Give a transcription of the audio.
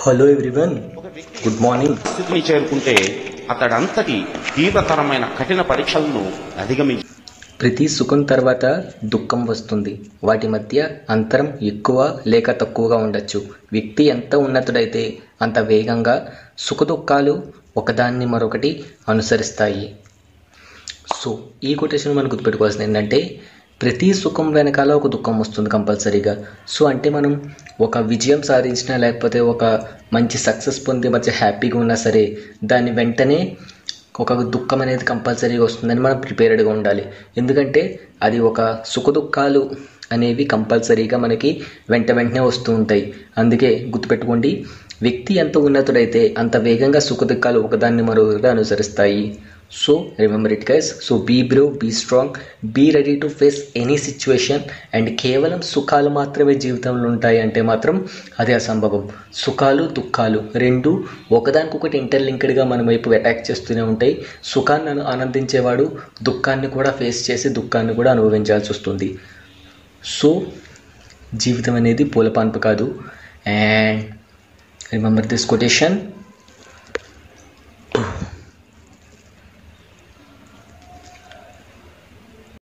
hello everyone good morning స్థితిని చేరుకుంటే అతడంతటి తీవ్రతరమైన కఠిన పరీక్షలను అధిగమించి ప్రతి సుఖం తర్వాత దుఃఖం వస్తుంది వాటి మధ్య అంతరం ఎక్కువ లేక తక్కువగా ఉండొచ్చు వ్యక్తి ఎంత ఉన్నతుడైతే అంత వేగంగా సుఖదుఖాలు ఒకదాన్ని మరొకటి అనుసరిస్తాయి సో ఈ కొటేషన్ మనం గుర్తుపెట్టుకోవాల్సింది ఏంటంటే ప్రతి సుఖం వెనకాల ఒక దుఃఖం వస్తుంది కంపల్సరీగా సో అంటే మనం ఒక విజయం సాధించినా లేకపోతే ఒక మంచి సక్సెస్ పొంది మంచి హ్యాపీగా ఉన్నా సరే దాన్ని వెంటనే ఒక దుఃఖం అనేది కంపల్సరీగా వస్తుందని మనం ప్రిపేర్డ్గా ఉండాలి ఎందుకంటే అది ఒక సుఖ దుఃఖాలు అనేవి కంపల్సరీగా మనకి వెంట వెంటనే వస్తూ ఉంటాయి అందుకే గుర్తుపెట్టుకోండి వ్యక్తి ఎంత ఉన్నతుడైతే అంత వేగంగా సుఖ దుఃఖాలు ఒకదాన్ని మరొకటి అనుసరిస్తాయి so remember it guys so be bro be strong be ready to face any situation and కేవలం సుఖాలు మాత్రమే జీవితంలో ఉంటాయి అంటే మాత్రం అది అసంభవం సుఖాలు దుఃఖాలు రెండు ఒకదానికొకటి ఇంటర్లింక్డ్గా మన వైపు అటాక్ చేస్తూనే ఉంటాయి సుఖాన్ని ఆన- ఆనందించేవాడు దుఃఖాన్ని కూడా ఫేస్ చేసి దుఃఖాన్ని కూడా అనుభవించాల్సి వస్తుంది సో జీవితం అనేది పూలపాన్పు కాదు అండ్ రిమెంబర్ దిస్ కొటేషన్